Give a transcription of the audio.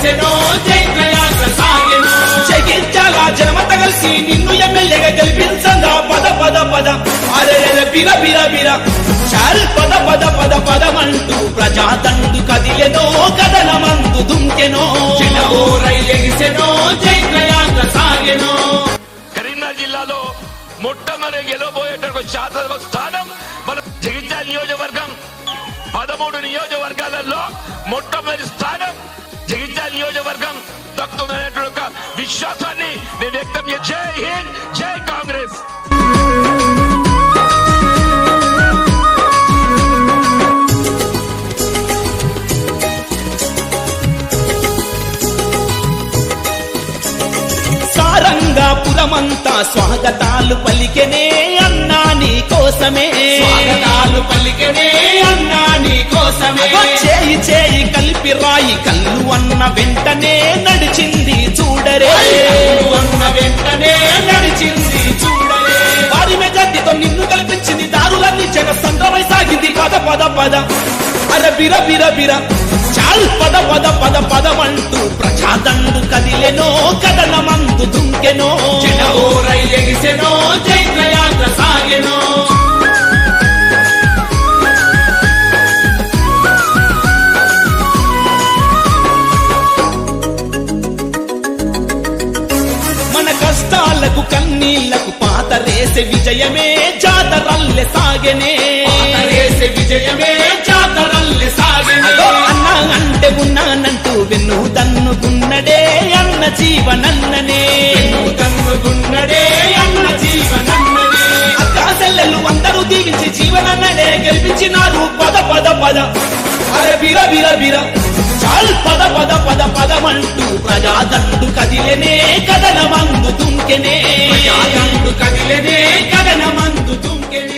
ఎగిసెనో చైత్రయాత్ర సాగెను జగించాల జనమత కలిసి నిన్ను ఎమ్మెల్యేగా గెలిపించగా పద పద పద అరే అరే బిర బిర బిర చాల్ పద పద పద పదమంటూ ప్రజాదండు కదిలెనో కదలమందు దుంకెనో చిన్నవో రైలు ఎగిసెనో చైత్రయాత్ర సాగెను కరీంనగర్ జిల్లాలో మొట్టమొదటి గెలవబోయేటటువంటి శాసనసభ స్థానం మన జగిత్యాల నియోజకవర్గం పదమూడు నియోజకవర్గాలలో మొట్టమొదటి స్థానం జగిత్యాల నియోజకవర్గం దక్కుతున్నటువంటి ఒక విశ్వాసాన్ని నేను వ్యక్తం చేయ- జై హింద్ జై కాంగ్రెస్ సారంగా పురమంతా స్వాగతాలు పలికెనే అన్నా నీ కోసమే స్వాగతాలు పలికెనే అన్నా నీ కోసమే అగో చేయి చేయి కలిపి రాయి కళ్ళు అన్న వెంటనే నడిచింది చూడరే నువ్వు అన్న వెంటనే నడిచింది చూడలే వారి మెజార్టీతో నిన్ను కల్పించింది దారులన్నీ జన సంద్రమై సాగింది పద పద పద అర బిర బిర బిర చాల్ పద పద పద పదమంటూ ప్రజాదండు కదిలెనో కదలమందు దుంకెనో చిన్నవో రైలు ఎగిసెనో చైత్రయాత్ర సాగెను మన కష్టాలకు కన్నీళ్లకు పాత రేసే విజయమే జాతరల్లె సాగెనే రేసే విజయమే జాతరల్లె సాగెను అదో అన్నా అంటే ఉన్నానంటూ వెన్ను దన్నుకున్నడే అన్న జీవనన్ననే నువ్వు కన్నుకున్నడే అన్న జీవనన్నదే అక్కాసెల్లెలు అందరూ దీవించి జీవనన్నడే గెలిపించినారు పద పద పద అరే బిర బిర బిర చాల్ పద పద పద పదమంటూ ప్రజాదండు కదిలెనే కదలమందు దుంకెనే యాదండు కదిలెనే కదనమందు తుంకెనే